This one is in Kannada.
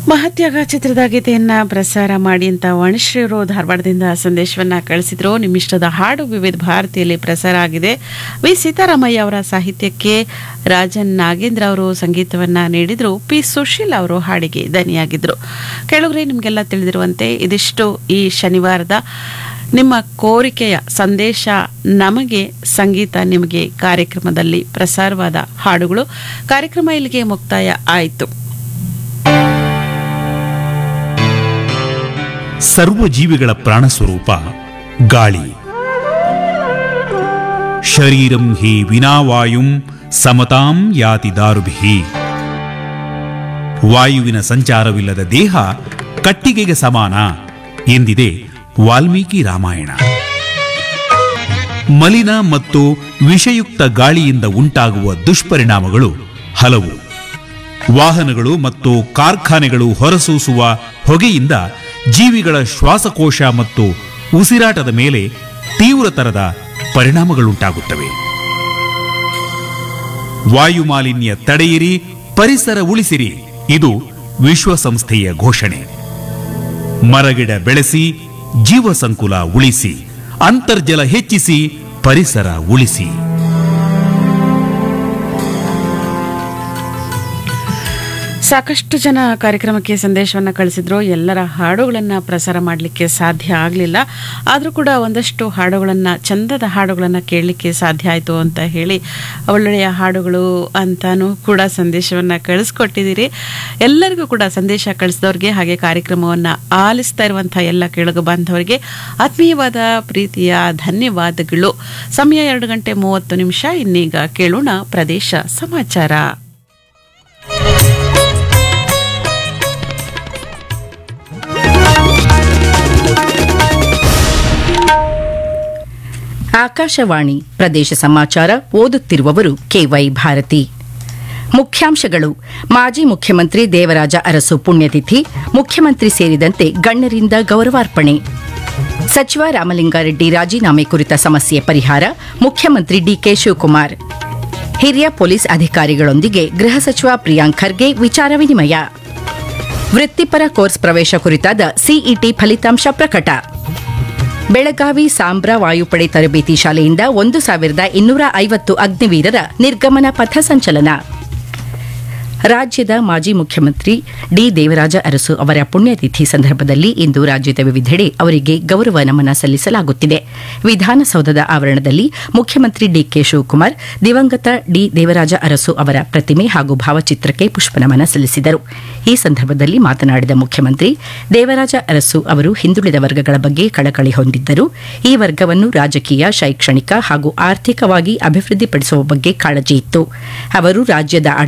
ಮಹತ್ಯಾಗ ಚಿತ್ರದ ಗೀತೆಯನ್ನ ಪ್ರಸಾರ ಮಾಡಿ ಅಂತ ವಾಣಿಶ್ರೀಯವರು ಧಾರವಾಡದಿಂದ ಸಂದೇಶವನ್ನ ಕಳಿಸಿದ್ರು ನಿಮ್ಮಿಷ್ಟದ ಹಾಡು ವಿವಿಧ ಭಾರತಿಯಲ್ಲಿ ಪ್ರಸಾರ ಆಗಿದೆ ವಿ ಸೀತಾರಾಮಯ್ಯ ಅವರ ಸಾಹಿತ್ಯಕ್ಕೆ ರಾಜನ್ ನಾಗೇಂದ್ರ ಅವರು ಸಂಗೀತವನ್ನ ನೀಡಿದ್ರು ಪಿ ಸುಶೀಲ್ ಅವರು ಹಾಡಿಗೆ ದನಿಯಾಗಿದ್ರು ಕೆಳಗರೆ ನಿಮಗೆಲ್ಲ ತಿಳಿದಿರುವಂತೆ ಇದಿಷ್ಟು ಈ ಶನಿವಾರದ ನಿಮ್ಮ ಕೋರಿಕೆಯ ಸಂದೇಶ ನಮಗೆ ಸಂಗೀತ ನಿಮಗೆ ಕಾರ್ಯಕ್ರಮದಲ್ಲಿ ಪ್ರಸಾರವಾದ ಹಾಡುಗಳು ಕಾರ್ಯಕ್ರಮ ಇಲ್ಲಿಗೆ ಮುಕ್ತಾಯ ಆಯಿತು ಸರ್ವ ಜೀವಿಗಳ ಪ್ರಾಣಸ್ವರೂಪ ಗಾಳಿ ಶರೀರಂ ಹಿ ವಿನಾವಾಯುಂ ಸಮತಾಂ ಯಾತಿ ದಾರುಭಿ ವಾಯುವಿನ ಸಂಚಾರವಿಲ್ಲದ ದೇಹ ಕಟ್ಟಿಗೆಗೆ ಸಮಾನ ಎಂದಿದೆ ವಾಲ್ಮೀಕಿ ರಾಮಾಯಣ ಮಲಿನ ಮತ್ತು ವಿಷಯುಕ್ತ ಗಾಳಿಯಿಂದ ಉಂಟಾಗುವ ದುಷ್ಪರಿಣಾಮಗಳು ಹಲವು ವಾಹನಗಳು ಮತ್ತು ಕಾರ್ಖಾನೆಗಳು ಹೊರಸೂಸುವ ಹೊಗೆಯಿಂದ ಜೀವಿಗಳ ಶ್ವಾಸಕೋಶ ಮತ್ತು ಉಸಿರಾಟದ ಮೇಲೆ ತೀವ್ರತರದ ಪರಿಣಾಮಗಳುಂಟಾಗುತ್ತವೆ ವಾಯುಮಾಲಿನ್ಯ ತಡೆಯಿರಿ ಪರಿಸರ ಉಳಿಸಿರಿ ಇದು ವಿಶ್ವಸಂಸ್ಥೆಯ ಘೋಷಣೆ ಮರಗಿಡ ಬೆಳೆಸಿ ಜೀವ ಸಂಕುಲ ಉಳಿಸಿ ಅಂತರ್ಜಲ ಹೆಚ್ಚಿಸಿ ಪರಿಸರ ಉಳಿಸಿ ಸಾಕಷ್ಟು ಜನ ಕಾರ್ಯಕ್ರಮಕ್ಕೆ ಸಂದೇಶವನ್ನು ಕಳಿಸಿದ್ರು ಎಲ್ಲರ ಹಾಡುಗಳನ್ನು ಪ್ರಸಾರ ಮಾಡಲಿಕ್ಕೆ ಸಾಧ್ಯ ಆಗಲಿಲ್ಲ ಆದರೂ ಕೂಡ ಒಂದಷ್ಟು ಹಾಡುಗಳನ್ನು ಚಂದದ ಹಾಡುಗಳನ್ನು ಕೇಳಲಿಕ್ಕೆ ಸಾಧ್ಯ ಆಯಿತು ಅಂತ ಹೇಳಿ ಒಳ್ಳೆಯ ಹಾಡುಗಳು ಅಂತಾನೂ ಕೂಡ ಸಂದೇಶವನ್ನು ಕಳಿಸ್ಕೊಟ್ಟಿದ್ದೀರಿ ಎಲ್ಲರಿಗೂ ಕೂಡ ಸಂದೇಶ ಕಳಿಸಿದವ್ರಿಗೆ ಹಾಗೆ ಕಾರ್ಯಕ್ರಮವನ್ನು ಆಲಿಸ್ತಾ ಇರುವಂಥ ಎಲ್ಲ ಕೇಳುಗ ಬಾಂಧವರಿಗೆ ಆತ್ಮೀಯವಾದ ಪ್ರೀತಿಯ ಧನ್ಯವಾದಗಳು ಸಮಯ ಎರಡು ಗಂಟೆ ಮೂವತ್ತು ನಿಮಿಷ ಇನ್ನೀಗ ಕೇಳೋಣ ಪ್ರದೇಶ ಸಮಾಚಾರ ಆಕಾಶವಾಣಿ ಪ್ರದೇಶ ಸಮಾಚಾರ ಓದುತ್ತಿರುವವರು ಕೆವೈ ಭಾರತಿ ಮುಖ್ಯಾಂಶಗಳು ಮಾಜಿ ಮುಖ್ಯಮಂತ್ರಿ ದೇವರಾಜ ಅರಸು ಪುಣ್ಯತಿಥಿ ಮುಖ್ಯಮಂತ್ರಿ ಸೇರಿದಂತೆ ಗಣ್ಯರಿಂದ ಗೌರವಾರ್ಪಣೆ ಸಚಿವ ರಾಮಲಿಂಗಾರೆಡ್ಡಿ ರಾಜೀನಾಮೆ ಕುರಿತ ಸಮಸ್ಯೆ ಪರಿಹಾರ ಮುಖ್ಯಮಂತ್ರಿ ಡಿಕೆ ಶಿವಕುಮಾರ್ ಹಿರಿಯ ಪೊಲೀಸ್ ಅಧಿಕಾರಿಗಳೊಂದಿಗೆ ಗೃಹ ಸಚಿವ ಪ್ರಿಯಾಂಕ್ ಖರ್ಗೆ ವಿಚಾರ ವಿನಿಮಯ ವೃತ್ತಿಪರ ಕೋರ್ಸ್ ಪ್ರವೇಶ ಕುರಿತಾದ ಸಿಇಟಿ ಫಲಿತಾಂಶ ಪ್ರಕಟ ಬೆಳಗಾವಿ ಸಾಂಬ್ರಾ ವಾಯುಪಡೆ ತರಬೇತಿ ಶಾಲೆಯಿಂದ ಒಂದು ಸಾವಿರದ ಇನ್ನೂರ ಐವತ್ತು ಅಗ್ನಿವೀರರ ನಿರ್ಗಮನ ಪಥ ಸಂಚಲನ ರಾಜ್ಯದ ಮಾಜಿ ಮುಖ್ಯಮಂತ್ರಿ ಡಿ ದೇವರಾಜ ಅರಸು ಅವರ ಪುಣ್ಯತಿಥಿ ಸಂದರ್ಭದಲ್ಲಿ ಇಂದು ರಾಜ್ಯದ ವಿವಿಧೆಡೆ ಅವರಿಗೆ ಗೌರವ ನಮನ ಸಲ್ಲಿಸಲಾಗುತ್ತಿದೆ ವಿಧಾನಸೌಧದ ಆವರಣದಲ್ಲಿ ಮುಖ್ಯಮಂತ್ರಿ ಡಿಕೆ ಶಿವಕುಮಾರ್ ದಿವಂಗತ ಡಿ ದೇವರಾಜ ಅರಸು ಅವರ ಪ್ರತಿಮೆ ಹಾಗೂ ಭಾವಚಿತ್ರಕ್ಕೆ ಪುಷ್ಪನಮನ ಸಲ್ಲಿಸಿದರು ಈ ಸಂದರ್ಭದಲ್ಲಿ ಮಾತನಾಡಿದ ಮುಖ್ಯಮಂತ್ರಿ ದೇವರಾಜ ಅರಸು ಅವರು ಹಿಂದುಳಿದ ವರ್ಗಗಳ ಬಗ್ಗೆ ಕಳಕಳಿ ಹೊಂದಿದ್ದರು ಈ ವರ್ಗವನ್ನು ರಾಜಕೀಯ ಶೈಕ್ಷಣಿಕ ಹಾಗೂ ಆರ್ಥಿಕವಾಗಿ ಅಭಿವೃದ್ಧಿಪಡಿಸುವ ಬಗ್ಗೆ ಕಾಳಜಿ ಇತ್ತು ಅವರು ರಾಜ್ಯದ